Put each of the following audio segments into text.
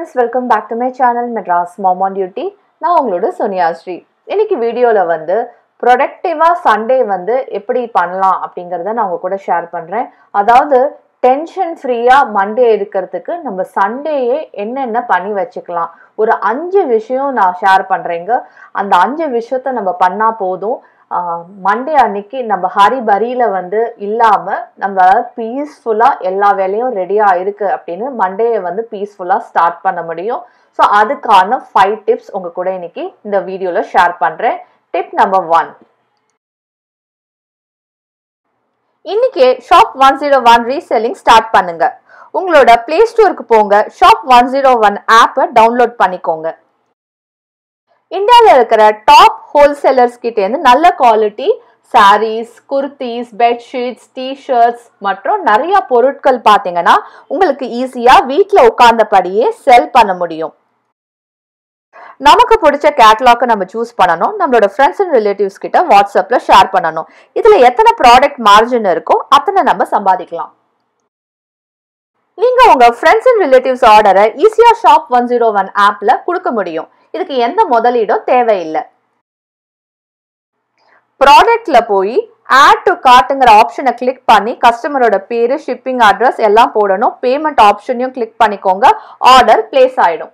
Friends welcome back to my channel Madras mom on duty நான் உங்களோட சோனியா ஸ்ரீ இன்னைக்கு வீடியோவில் வந்து ப்ரொடக்டிவாக சண்டே வந்து எப்படி பண்ணலாம் அப்படிங்கிறத நான் உங்க கூட ஷேர் பண்ணுறேன் அதாவது டென்ஷன் ஃப்ரீயாக மண்டே இருக்கிறதுக்கு நம்ம சண்டேயே என்னென்ன பண்ணி வச்சுக்கலாம் ஒரு அஞ்சு விஷயம் நான் ஷேர் பண்ணுறேங்க அந்த அஞ்சு விஷயத்த நம்ம பண்ணால் போதும் மண்டே அன்னைக்கு நம்ம ஹரி பரியில வந்து இல்லாம நம்மளால பீஸ்ஃபுல்லா எல்லா வேலையும் ரெடியா இருக்கு அப்படின்னு மண்டேயை வந்து பீஸ்ஃபுல்லா ஸ்டார்ட் பண்ண முடியும் ஸோ அதுக்கான ஃபைவ் டிப்ஸ் உங்க கூட இன்னைக்கு இந்த வீடியோல ஷேர் பண்றேன் டிப் நம்பர் ஒன் இன்னைக்கு shop one zero one reselling start பண்ணுங்க உங்களோட பிளே ஸ்டோருக்கு போங்க ஷாப் ஒன் ஜீரோ ஒன் ஆப்பை டவுன்லோட் பண்ணிக்கோங்க இந்தியாவில் இருக்கிற டாப் ஹோல்சேலர்ஸ் கிட்டேருந்து நல்ல quality saris kurtis bedsheets T shirts மற்றும் நிறைய பொருட்கள் பார்த்தீங்கன்னா உங்களுக்கு ஈஸியாக வீட்டில் உட்கார்ந்தபடியே செல் பண்ண முடியும் நமக்கு பிடிச்ச கேட்லாக்கை நம்ம சூஸ் பண்ணணும் நம்மளோட ஃப்ரெண்ட்ஸ் அண்ட் ரிலேட்டிவ்ஸ் கிட்ட வாட்ஸ்அப்பில் ஷேர் பண்ணணும் இதில் எத்தனை ப்ராடக்ட் மார்ஜின் இருக்கோ அத்தனை நம்ம சம்பாதிக்கலாம் நீங்க உங்க ஃப்ரெண்ட்ஸ் அண்ட் ரிலேட்டிவ்ஸ் ஆர்டரை ஈஸியா ஷாப் ஒன் ஜீரோ ஒன் ஆப்ல கொடுக்க முடியும் இதுக்கு எந்த முதலீடும் தேவையில்லை ப்ராடக்ட்ல போய் ஆட் டு கார்ட்டுங்கிற ஆப்ஷனை கிளிக் பண்ணி கஸ்டமரோட பேரு ஷிப்பிங் அட்ரஸ் எல்லாம் போடணும் பேமெண்ட் ஆப்ஷனையும் கிளிக் பண்ணிக்கோங்க ஆர்டர் பிளேஸ் ஆயிடும்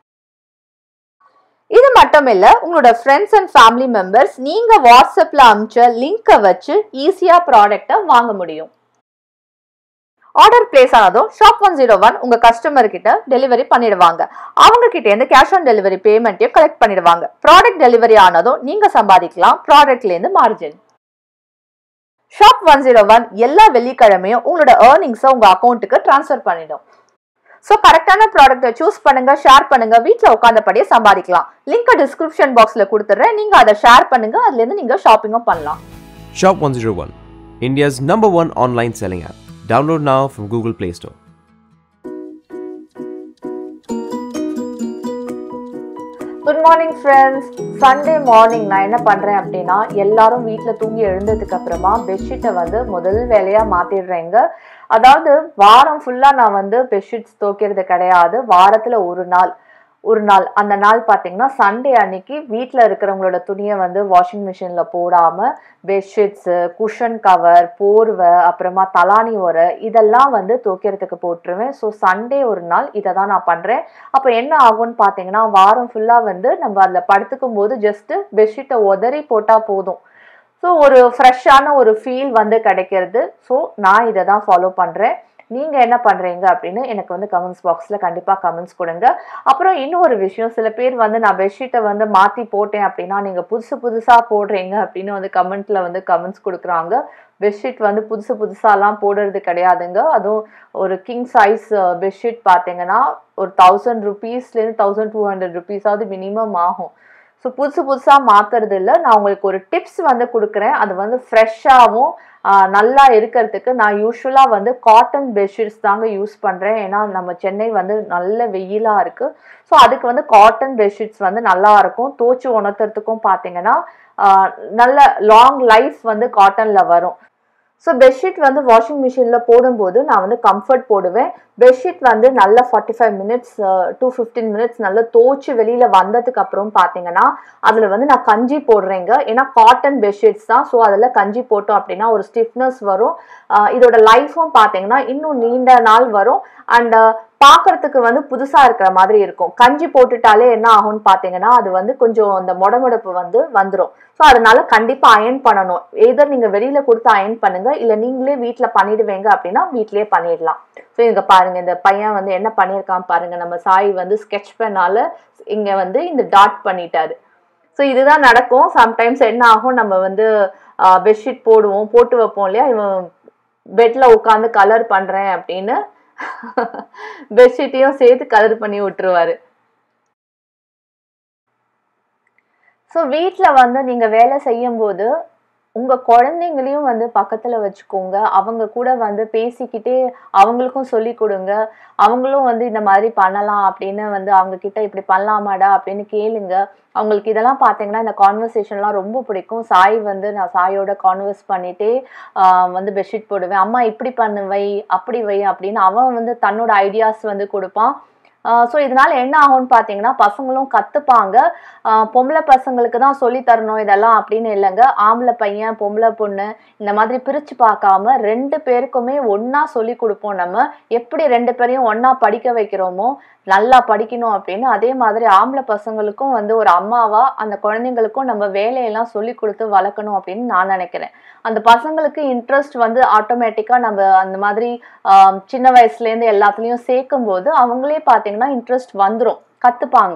இது மட்டும் இல்ல உங்களோட ஃப்ரெண்ட்ஸ் அண்ட் ஃபேமிலி மெம்பர்ஸ் நீங்க வாட்ஸ்அப்ல அனுப்பிச்ச லிங்கை வச்சு ஈஸியா ப்ராடக்டை வாங்க முடியும் ஆர்டர் பிளேஸ் ஆனதும் ஷாப் ஒன் ஜீரோ ஒன் உங்க கஸ்டமர் கிட்ட டெலிவரி பண்ணிடுவாங்க அவங்க கிட்ட இருந்து கேஷ் ஆன் டெலிவரி பேமெண்ட்டையும் கலெக்ட் பண்ணிடுவாங்க ப்ராடக்ட் டெலிவரி ஆனதும் நீங்க சம்பாதிக்கலாம் ப்ராடக்ட்ல இருந்து margin shop one zero one எல்லா வெள்ளிக்கிழமையும் உங்களோட ஏர்னிங்ஸை உங்க அக்கௌண்ட்டுக்கு ட்ரான்ஸ்ஃபர் பண்ணிடும் ஸோ கரெக்டான ப்ராடக்ட்டை சூஸ் பண்ணுங்க ஷேர் பண்ணுங்க வீட்டில் உட்காந்தபடியே சம்பாதிக்கலாம் லிங்க் டிஸ்கிரிப்ஷன் பாக்ஸ்ல கொடுத்துட்றேன் நீங்க அதை ஷேர் பண்ணுங்க அதுல இருந்து நீங்க ஷாப்பிங்கும் பண்ணலாம் Shop 101, India's number one online selling app. Download now from Google Play Store. Good morning friends Sunday morning நான் என்ன பண்ணுறேன் அப்படின்னா எல்லாரும் வீட்டில் தூங்கி எழுந்ததுக்கு அப்புறமா பெட்ஷீட்டை வந்து முதல் வேலையாக மாற்றிடுறேங்க அதாவது வாரம் ஃபுல்லாக நான் வந்து பெட்ஷீட்ஸ் துவைக்கிறது கிடையாது வாரத்தில் ஒரு நாள் ஒரு நாள் அந்த நாள் பார்த்தீங்கன்னா சண்டே அன்னைக்கு வீட்டில் இருக்கிறவங்களோட துணியை வந்து வாஷிங் மிஷினில் போடாமல் பெட்ஷீட்ஸு குஷன் கவர் போர்வை அப்புறமா தலானி உரை இதெல்லாம் வந்து துவைக்கிறதுக்கு போட்டுருவேன் ஸோ சண்டே ஒரு நாள் இதை தான் நான் பண்ணுறேன் அப்போ என்ன ஆகும்னு பார்த்தீங்கன்னா வாரம் ஃபுல்லாக வந்து நம்ம அதில் படுத்துக்கும் போது ஜஸ்ட்டு பெட்ஷீட்டை உதறி போட்டால் போதும் ஸோ ஒரு ஃப்ரெஷ்ஷான ஒரு ஃபீல் வந்து கிடைக்கிறது ஸோ நான் இதை தான் ஃபாலோ பண்ணுறேன் நீங்கள் என்ன பண்ணுறீங்க அப்படின்னு எனக்கு வந்து கமெண்ட்ஸ் பாக்ஸில் கண்டிப்பாக கமெண்ட்ஸ் கொடுங்க அப்புறம் இன்னொரு விஷயம் சில பேர் வந்து நான் பெட்ஷீட்டை வந்து மாற்றி போட்டேன் அப்படின்னா நீங்கள் புதுசு புதுசாக போடுறீங்க அப்படின்னு வந்து கமெண்ட்டில் வந்து கமெண்ட்ஸ் கொடுக்குறாங்க பெட்ஷீட் வந்து புதுசு புதுசாலாம் போடுறது கிடையாதுங்க அதுவும் ஒரு கிங் சைஸ் பெட்ஷீட் பார்த்தீங்கன்னா ஒரு தௌசண்ட் ருபீஸ்லேருந்து தௌசண்ட் டூ ஹண்ட்ரட் ருபீஸாவது மினிமம் ஆகும் ஸோ புதுசு புதுசாக மாற்றுறது இல்லை நான் உங்களுக்கு ஒரு டிப்ஸ் வந்து கொடுக்குறேன் அது வந்து ஃப்ரெஷ்ஷாகவும் நல்லா இருக்கிறதுக்கு நான் யூஸ்வலாக வந்து காட்டன் பெட்ஷீட்ஸ் தாங்க யூஸ் பண்ணுறேன் ஏன்னா நம்ம சென்னை வந்து நல்ல வெயிலாக இருக்குது ஸோ அதுக்கு வந்து காட்டன் பெட்ஷீட்ஸ் வந்து நல்லா இருக்கும் தோச்சு உணர்த்துறதுக்கும் பார்த்தீங்கன்னா நல்ல லாங் லைஃப் வந்து காட்டனில் வரும் ஸோ பெட்ஷீட் வந்து வாஷிங் மிஷினில் போடும்போது நான் வந்து கம்ஃபர்ட் போடுவேன் பெட்ஷீட் வந்து நல்ல forty five minutes to fifteen minutes நல்லா தோச்சு வெளியில் வந்ததுக்கு அப்புறம் பார்த்தீங்கன்னா அதில் வந்து நான் கஞ்சி போடுறேங்க ஏன்னா காட்டன் பெட்ஷீட்ஸ் தான் ஸோ அதில் கஞ்சி போட்டோம் அப்படின்னா ஒரு ஸ்டிஃப்னஸ் வரும் இதோட லைஃப்பும் பார்த்தீங்கன்னா இன்னும் நீண்ட நாள் வரும் அண்ட் பார்க்கறதுக்கு வந்து புதுசாக இருக்கிற மாதிரி இருக்கும் கஞ்சி போட்டுட்டாலே என்ன ஆகும்னு பார்த்தீங்கன்னா அது வந்து கொஞ்சம் அந்த முடமுடப்பு வந்து வந்துடும் ஸோ அதனால கண்டிப்பாக அயன் பண்ணணும் எதர் நீங்கள் வெளியில் கொடுத்து அயன் பண்ணுங்க இல்லை நீங்களே வீட்டில் பண்ணிடுவீங்க அப்படின்னா வீட்லேயே பண்ணிடலாம் ஸோ இங்கே பாருங்க இந்த பையன் வந்து என்ன பண்ணியிருக்கான் பாருங்க நம்ம சாய் வந்து ஸ்கெட்ச் பெண்ணால இங்கே வந்து இந்த டாட் பண்ணிட்டாரு ஸோ இதுதான் நடக்கும் சம்டைம்ஸ் என்ன ஆகும் நம்ம வந்து பெட்ஷீட் போடுவோம் போட்டு வைப்போம் இல்லையா இவன் பெட்ல உட்காந்து கலர் பண்றேன் அப்படின்னு பெட்ஷீட்டையும் சேர்த்து கலர் பண்ணி விட்டுருவாரு ஸோ வீட்டில் வந்து நீங்கள் வேலை செய்யும் போது உங்கள் குழந்தைங்களையும் வந்து பக்கத்தில் வச்சுக்கோங்க அவங்க கூட வந்து பேசிக்கிட்டே அவங்களுக்கும் சொல்லி கொடுங்க அவங்களும் வந்து இந்த மாதிரி பண்ணலாம் அப்படின்னு வந்து அவங்க கிட்ட இப்படி பண்ணலாமாடா அப்படின்னு கேளுங்க அவங்களுக்கு இதெல்லாம் பார்த்தீங்கன்னா இந்த கான்வர்சேஷன்லாம் ரொம்ப பிடிக்கும் சாய் வந்து நான் சாயோட கான்வர்ஸ் பண்ணிட்டே ஆஹ் வந்து பெட்ஷீட் போடுவேன் அம்மா இப்படி பண்ணு வை அப்படி வை அப்படின்னு அவன் வந்து தன்னோட ஐடியாஸ் வந்து கொடுப்பான் ஸோ இதனால என்ன ஆகும்னு பார்த்தீங்கன்னா பசங்களும் கற்றுப்பாங்க பொம்பளை பசங்களுக்கு தான் சொல்லி தரணும் இதெல்லாம் அப்படின்னு இல்லைங்க ஆம்பளை பையன் பொம்பளை பொண்ணு இந்த மாதிரி பிரித்து பார்க்காம ரெண்டு பேருக்குமே ஒன்றா சொல்லி கொடுப்போம் நம்ம எப்படி ரெண்டு பேரையும் ஒன்றா படிக்க வைக்கிறோமோ நல்லா படிக்கணும் அப்படின்னு அதே மாதிரி ஆம்பளை பசங்களுக்கும் வந்து ஒரு அம்மாவா அந்த குழந்தைங்களுக்கும் நம்ம வேலையெல்லாம் சொல்லி கொடுத்து வளர்க்கணும் அப்படின்னு நான் நினைக்கிறேன் அந்த பசங்களுக்கு இன்ட்ரெஸ்ட் வந்து ஆட்டோமேட்டிக்காக நம்ம அந்த மாதிரி ஆஹ், சின்ன வயசுலேருந்து எல்லாத்துலேயும் சேர்க்கும் போது அவங்களே பார்த்தீங்கன்னா இன்ட்ரெஸ்ட் வந்துடும் கற்றுப்பாங்க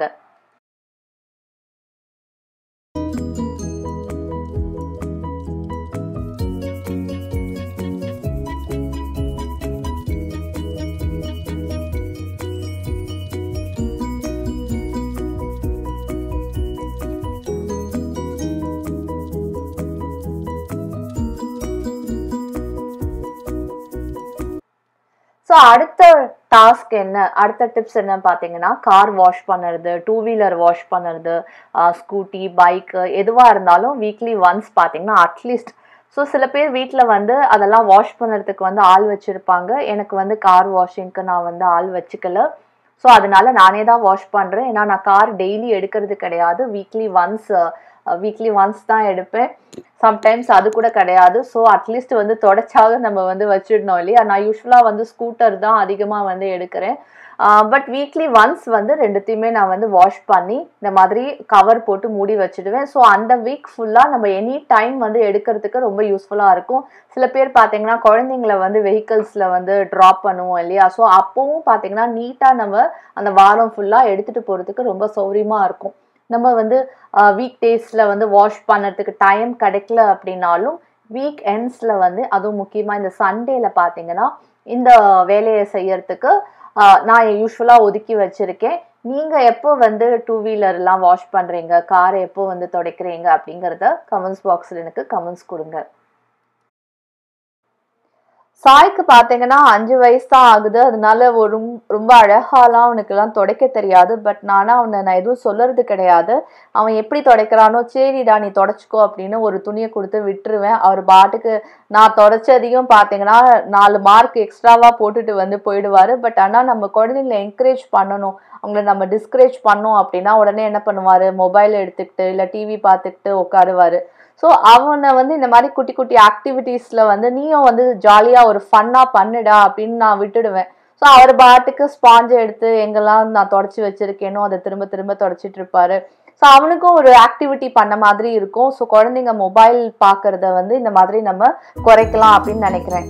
ஸோ அடுத்த டாஸ்க் என்ன அடுத்த டிப்ஸ் என்ன பார்த்தீங்கன்னா கார் வாஷ் பண்ணுறது டூ வீலர் வாஷ் பண்ணுறது ஸ்கூட்டி பைக்கு எதுவாக இருந்தாலும் வீக்லி ஒன்ஸ் பார்த்தீங்கன்னா அட்லீஸ்ட் ஸோ சில பேர் வீட்டில் வந்து அதெல்லாம் வாஷ் பண்ணுறதுக்கு வந்து ஆள் வச்சுருப்பாங்க எனக்கு வந்து கார் வாஷிங்க்கு நான் வந்து ஆள் வச்சுக்கல ஸோ அதனால நானே தான் வாஷ் பண்ணுறேன் ஏன்னா நான் கார் டெய்லி எடுக்கிறது கிடையாது வீக்லி ஒன்ஸ் வீக்லி ஒன்ஸ் தான் எடுப்பேன் சம்டைம்ஸ் அது கூட கிடையாது ஸோ அட்லீஸ்ட் வந்து தொடச்சாவது நம்ம வந்து வச்சிடணும் இல்லையா நான் யூஸ்வலாக வந்து ஸ்கூட்டர் தான் அதிகமாக வந்து எடுக்கிறேன் பட் வீக்லி ஒன்ஸ் வந்து ரெண்டுத்தையுமே நான் வந்து வாஷ் பண்ணி இந்த மாதிரி கவர் போட்டு மூடி வச்சிடுவேன் ஸோ அந்த வீக் ஃபுல்லாக நம்ம எனி டைம் வந்து எடுக்கிறதுக்கு ரொம்ப யூஸ்ஃபுல்லாக இருக்கும் சில பேர் பார்த்தீங்கன்னா குழந்தைங்கள வந்து வெஹிக்கல்ஸில் வந்து ட்ராப் பண்ணுவோம் இல்லையா ஸோ அப்போவும் பார்த்தீங்கன்னா நீட்டாக நம்ம அந்த வாரம் ஃபுல்லாக எடுத்துகிட்டு போகிறதுக்கு ரொம்ப சௌரியமாக இருக்கும் நம்ம வந்து வீக் டேஸில் வந்து வாஷ் பண்ணுறதுக்கு டைம் கிடைக்கல அப்படின்னாலும் வீக் எண்ட்ஸில் வந்து அதுவும் முக்கியமாக இந்த சண்டேல பார்த்தீங்கன்னா இந்த வேலையை செய்யறதுக்கு ஆஹ், நான் யூஸ்வலாக ஒதுக்கி வச்சுருக்கேன் நீங்கள் எப்போ வந்து டூ வீலர்லாம் வாஷ் பண்ணுறீங்க காரை எப்போ வந்து துடைக்கிறீங்க அப்படிங்கிறத கமெண்ட்ஸ் பாக்ஸில் எனக்கு கமெண்ட்ஸ் கொடுங்க சாய்க்கு பார்த்தீங்கன்னா அஞ்சு வயசு தான் ஆகுது அதனால ஒரு ரொம்ப- ரொம்ப அழகாலாம் அவனுக்கெல்லாம் துடைக்க தெரியாது பட் நானா அவனை நான் எதுவும் சொல்லறது கிடையாது அவன் எப்படி துடைக்கிறானோ சரிடா நீ தொடச்சிக்கோ அப்படின்னு ஒரு துணியை கொடுத்து விட்டுருவேன் அவர் பாட்டுக்கு நான் தொடச்சதையும் பார்த்தீங்கன்னா நாலு மார்க் எக்ஸ்ட்ராவா போட்டுட்டு வந்து போயிடுவாரு பட் ஆனால் நம்ம குழந்தைங்களை என்கரேஜ் பண்ணணும் அவங்கள நம்ம டிஸ்கரேஜ் பண்ணோம் அப்படின்னா உடனே என்ன பண்ணுவாரு மொபைல் எடுத்துக்கிட்டு இல்லை டிவி பார்த்துக்கிட்டு உட்காருவாரு ஸோ அவனை வந்து இந்த மாதிரி குட்டி குட்டி ஆக்டிவிட்டீஸில் வந்து நீயும் வந்து ஜாலியாக ஒரு ஃபன்னாக பண்ணுடா அப்படின்னு நான் விட்டுடுவேன் ஸோ அவர் பாட்டுக்கு ஸ்பாஞ்சை எடுத்து எங்கெல்லாம் நான் தொடச்சி வச்சிருக்கேனோ அதை திரும்ப திரும்ப தொடச்சிட்டு இருப்பாரு ஸோ அவனுக்கும் ஒரு ஆக்டிவிட்டி பண்ண மாதிரி இருக்கும் ஸோ குழந்தைங்க மொபைல் பார்க்கறத வந்து இந்த மாதிரி நம்ம குறைக்கலாம் அப்படின்னு நினைக்கிறேன்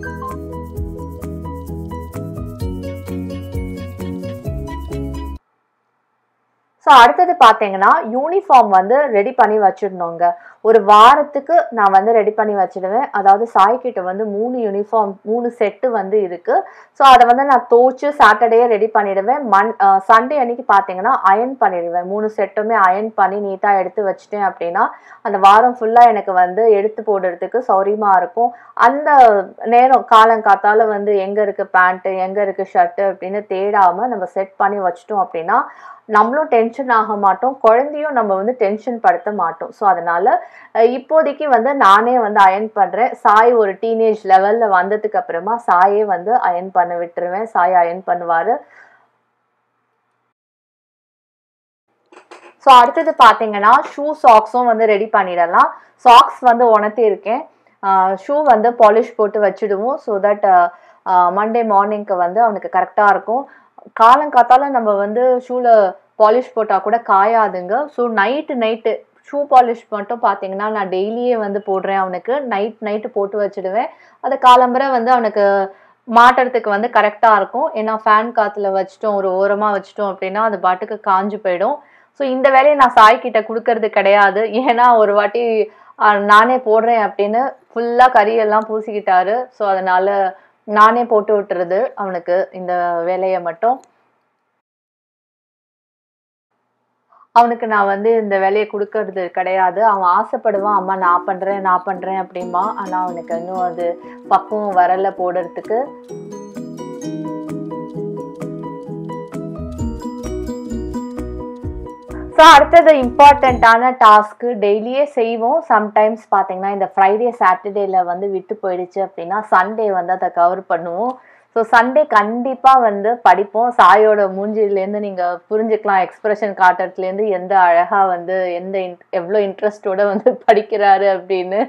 ஸோ அடுத்தது பார்த்தீங்கன்னா யூனிஃபார்ம் வந்து ரெடி பண்ணி வச்சிடணுங்க ஒரு வாரத்துக்கு நான் வந்து ரெடி பண்ணி வச்சிடுவேன் அதாவது சாய்கிட்ட வந்து மூணு யூனிஃபார்ம் மூணு செட்டு வந்து இருக்கு ஸோ அதை வந்து நான் தோச்சு சாட்டர்டே ரெடி பண்ணிடுவேன் மண் சண்டே அன்னைக்கு பார்த்தீங்கன்னா அயன் பண்ணிடுவேன் மூணு செட்டுமே அயன் பண்ணி நீட்டாக எடுத்து வச்சிட்டேன் அப்படின்னா அந்த வாரம் ஃபுல்லாக எனக்கு வந்து எடுத்து போடுறதுக்கு சௌரியமாக இருக்கும் அந்த நேரம் காலங்காத்தால வந்து எங்கே இருக்குது பேண்ட்டு எங்கே இருக்குது ஷர்ட்டு அப்படின்னு தேடாமல் நம்ம செட் பண்ணி வச்சிட்டோம் அப்படின்னா நம்மளும் டென்ஷன் ஆக மாட்டோம் குழந்தையும் நம்ம வந்து டென்ஷன் படுத்த மாட்டோம் ஸோ அதனால அஹ், இப்போதைக்கு வந்து நானே வந்து அயன் பண்ணுறேன் சாய் ஒரு டீனேஜ் லெவலில் வந்ததுக்கு அப்புறமா சாயே வந்து அயன் பண்ண விட்டுருவேன் சாய் அயன் பண்ணுவார் ஸோ அடுத்தது பார்த்தீங்கன்னா ஷூ சாக்ஸும் வந்து ரெடி பண்ணிடலாம் சாக்ஸ் வந்து உணர்த்தி இருக்கேன் ஷூ வந்து பாலிஷ் போட்டு வச்சுடுவோம் ஸோ தட் மண்டே மார்னிங்க்கு வந்து அவனுக்கு கரெக்டாக இருக்கும் காலங்காத்தால நம்ம வந்து ஷூவில் பாலிஷ் போட்டால் கூட காயாதுங்க so night night shoe polish மட்டும் பார்த்தீங்கன்னா நான் டெய்லியே வந்து போடுறேன் அவனுக்கு நைட் நைட்டு போட்டு வச்சுடுவேன் அது காலம்பரை வந்து அவனுக்கு மாட்டுறதுக்கு வந்து கரெக்டாக இருக்கும் ஏன்னா ஃபேன் காற்றுல வச்சிட்டோம் ஒரு ஓரமாக வச்சிட்டோம் அப்படின்னா அது பாட்டுக்கு காஞ்சு போயிடும் ஸோ இந்த வேலையை நான் சாய்கிட்ட கொடுக்கறது கிடையாது ஏன்னா ஒரு வாட்டி ஆஹ், நானே போடுறேன் அப்படின்னு ஃபுல்லாக கறியெல்லாம் பூசிக்கிட்டாரு ஸோ அதனால நானே போட்டு விட்டுறது அவனுக்கு இந்த வேலையை மட்டும் அவனுக்கு நான் வந்து இந்த வேலையை கொடுக்கறது கிடையாது அவன் ஆசைப்படுவான் அம்மா நான் பண்றேன் நான் பண்றேன் அப்படிம்பா ஆனா அவனுக்கு இன்னும் அது பக்குவம் வரல போடுறதுக்கு ஸோ அடுத்தது இம்பார்ட்டண்ட்டான டாஸ்க்கு டெய்லியே செய்வோம் சம்டைம்ஸ் பார்த்தீங்கன்னா இந்த ஃப்ரைடே சாட்டர்டேல வந்து விட்டு போயிடுச்சு அப்படின்னா சண்டே வந்து அதை கவர் பண்ணுவோம் ஸோ சண்டே கண்டிப்பாக வந்து படிப்போம் சாயோட மூஞ்சிலேருந்து நீங்கள் புரிஞ்சுக்கலாம் எக்ஸ்பிரஷன் காட்டுறதுலேருந்து எந்த அழகாக வந்து எந்த இன் எவ்வளோ இன்ட்ரெஸ்டோட வந்து படிக்கிறாரு அப்படின்னு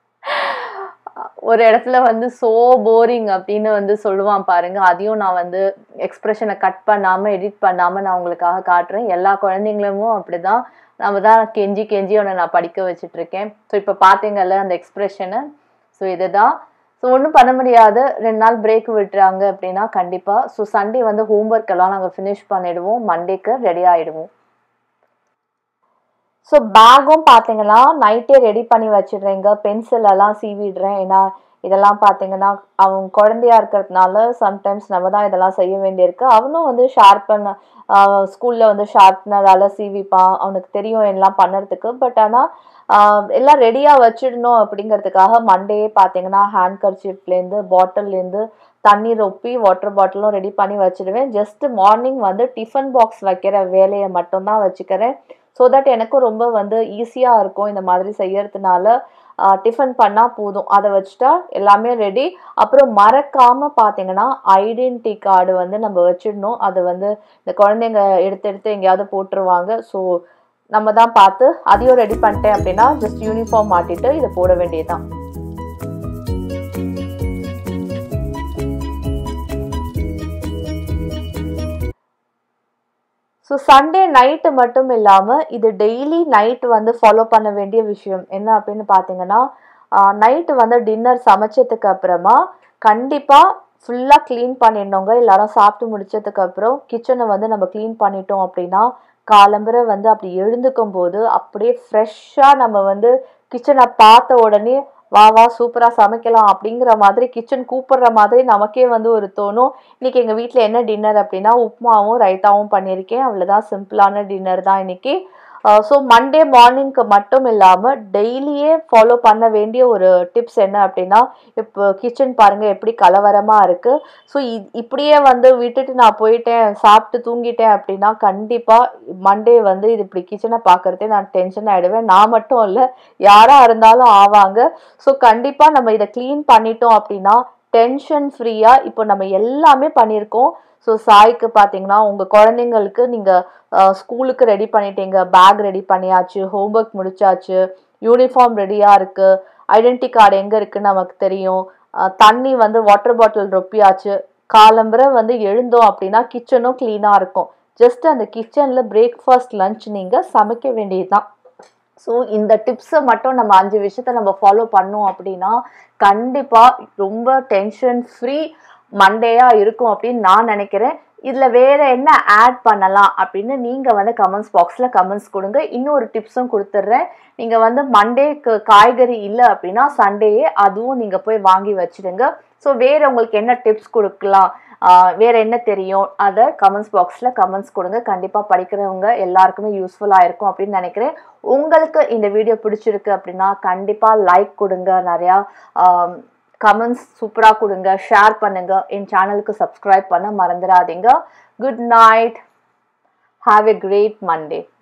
ஒரு இடத்துல வந்து சோ போரிங் அப்படின்னு வந்து சொல்லுவான் பாருங்க அதையும் நான் வந்து எக்ஸ்பிரஷனை கட் பண்ணாமல் எடிட் பண்ணாமல் நான் உங்களுக்காக காட்டுறேன் எல்லா குழந்தைங்களும் அப்படிதான் நம்ம தான் கெஞ்சி கெஞ்சி அவனை நான் படிக்க வச்சுட்டு இருக்கேன் ஸோ இப்போ பார்த்தீங்கல்ல அந்த எக்ஸ்பிரஷனு ஸோ இதுதான் ஸோ ஒன்றும் பண்ண முடியாது ரெண்டு நாள் பிரேக் விட்டுறாங்க அப்படின்னா கண்டிப்பாக ஸோ சண்டே வந்து ஹோம்ஒர்க் எல்லாம் நாங்கள் ஃபினிஷ் பண்ணிடுவோம் மண்டேக்கு ரெடி ஆகிடுவோம் ஸோ பேக்கும் பார்த்தீங்கன்னா நைட்டே ரெடி பண்ணி வச்சிடுறேங்க பென்சில் எல்லாம் சீவிடுறேன் ஏன்னா இதெல்லாம் பார்த்தீங்கன்னா அவன் குழந்தையா இருக்கிறதுனால சம்டைம்ஸ் நம்ம தான் இதெல்லாம் செய்ய வேண்டியிருக்கு அவனும் வந்து ஷார்ப்பன் ஸ்கூலில் வந்து ஷார்ப்னரால் சீவிப்பான் அவனுக்கு தெரியும் எல்லாம் பண்ணுறதுக்கு பட் ஆனால் எல்லாம் ரெடியாக வச்சிடணும் அப்படிங்கிறதுக்காக மண்டே பார்த்தீங்கன்னா ஹேண்ட் கர்ச்சிப்லேருந்து பாட்டில்லேருந்து தண்ணி ரொப்பி வாட்டர் பாட்டிலும் ரெடி பண்ணி வச்சிடுவேன் ஜஸ்ட் மார்னிங் வந்து டிஃபன் பாக்ஸ் வைக்கிற வேலையை மட்டும்தான் வச்சுக்கிறேன் ஸோ தட் எனக்கும் ரொம்ப வந்து ஈஸியாக இருக்கும் இந்த மாதிரி செய்யறதுனால டிஃபன் பண்ணால் போதும் அதை வச்சுட்டா எல்லாமே ரெடி அப்புறம் மறக்காமல் பார்த்தீங்கன்னா ஐடென்டி கார்டு வந்து நம்ம வச்சிடணும் அது வந்து இந்த குழந்தைங்க எடுத்து எடுத்து எங்கேயாவது போட்டுருவாங்க ஸோ நம்ம தான் பார்த்து அதையும் ரெடி பண்ணிட்டேன் அப்படின்னா ஜஸ்ட் யூனிஃபார்ம் மாட்டிட்டு இதை போட வேண்டியதுதான் ஸோ சண்டே நைட்டு மட்டும் இல்லாமல் இது டெய்லி நைட் வந்து ஃபாலோ பண்ண வேண்டிய விஷயம் என்ன அப்படின்னு பார்த்தீங்கன்னா நைட்டு வந்து டின்னர் சமைச்சதுக்கு அப்புறமா கண்டிப்பாக ஃபுல்லாக க்ளீன் பண்ணிடணுங்க எல்லாரும் சாப்பிட்டு முடிச்சதுக்கு அப்புறம் கிச்சனை வந்து நம்ம க்ளீன் பண்ணிட்டோம் அப்படின்னா காலம்பரை வந்து அப்படி எழுந்துக்கும் போது அப்படியே ஃப்ரெஷ்ஷாக நம்ம வந்து கிச்சனை பார்த்த உடனே வா வா சூப்பராக சமைக்கலாம் அப்படிங்கிற மாதிரி கிச்சன் கூப்பிடுற மாதிரி நமக்கே வந்து ஒரு தோணும் இன்னைக்கு எங்கள் வீட்டில் என்ன டின்னர் அப்படின்னா உப்புமாவும் ரைத்தாவும் பண்ணியிருக்கேன் அவ்வளோதான் சிம்பிளான டின்னர் தான் இன்னைக்கு ஸோ மண்டே மார்னிங்க்கு மட்டும் இல்லாமல் டெய்லியே ஃபாலோ பண்ண வேண்டிய ஒரு டிப்ஸ் என்ன அப்படின்னா இப்போ கிச்சன் பாருங்கள் எப்படி கலவரமாக இருக்குது ஸோ இப்படியே வந்து விட்டுட்டு நான் போயிட்டேன் சாப்பிட்டு தூங்கிட்டேன் அப்படின்னா கண்டிப்பாக மண்டே வந்து இது இப்படி கிச்சனை பார்க்குறதே நான் டென்ஷன் ஆகிடுவேன் நான் மட்டும் இல்லை யாராக இருந்தாலும் ஆவாங்க ஸோ கண்டிப்பாக நம்ம இதை க்ளீன் பண்ணிட்டோம் அப்படின்னா டென்ஷன் ஃப்ரீயாக இப்போ நம்ம எல்லாமே பண்ணியிருக்கோம் ஸோ சாய்க்கு பார்த்தீங்கன்னா உங்கள் குழந்தைங்களுக்கு நீங்கள் ஸ்கூலுக்கு ரெடி பண்ணிட்டீங்க பேக் ரெடி பண்ணியாச்சு ஹோம்ஒர்க் முடிச்சாச்சு யூனிஃபார்ம் ரெடியாக இருக்குது ஐடென்டி கார்டு எங்கே இருக்குன்னு நமக்கு தெரியும் தண்ணி வந்து வாட்டர் பாட்டில் ரொப்பியாச்சு காலம்பரை வந்து எழுந்தோம் அப்படின்னா கிச்சனும் க்ளீனாக இருக்கும் ஜஸ்ட் அந்த கிச்சனில் பிரேக்ஃபாஸ்ட் லஞ்ச் நீங்கள் சமைக்க வேண்டியது தான் ஸோ இந்த டிப்ஸை மட்டும் நம்ம அஞ்சு விஷயத்த நம்ம ஃபாலோ பண்ணோம் அப்படின்னா கண்டிப்பாக ரொம்ப டென்ஷன் ஃப்ரீ மண்டேயாக இருக்கும் அப்படின்னு நான் நினைக்கிறேன் இதில் வேற என்ன ஆட் பண்ணலாம் அப்படின்னு நீங்கள் வந்து கமெண்ட்ஸ் பாக்ஸில் கமெண்ட்ஸ் கொடுங்க இன்னொரு டிப்ஸும் கொடுத்துட்றேன் நீங்கள் வந்து மண்டேக்கு காய்கறி இல்லை அப்படின்னா சண்டேயே அதுவும் நீங்கள் போய் வாங்கி வச்சுடுங்க ஸோ வேற உங்களுக்கு என்ன டிப்ஸ் கொடுக்கலாம் வேற என்ன தெரியும் அதை கமெண்ட்ஸ் பாக்ஸில் கமெண்ட்ஸ் கொடுங்க கண்டிப்பாக படிக்கிறவங்க எல்லாருக்குமே யூஸ்ஃபுல்லாக இருக்கும் அப்படின்னு நினைக்கிறேன் உங்களுக்கு இந்த வீடியோ பிடிச்சிருக்கு அப்படின்னா கண்டிப்பாக லைக் கொடுங்க நிறையா கமெண்ட்ஸ் சூப்பராக கொடுங்க ஷேர் பண்ணுங்க என் சேனலுக்கு சப்ஸ்கிரைப் பண்ண மறந்துடாதீங்க good night have a great Monday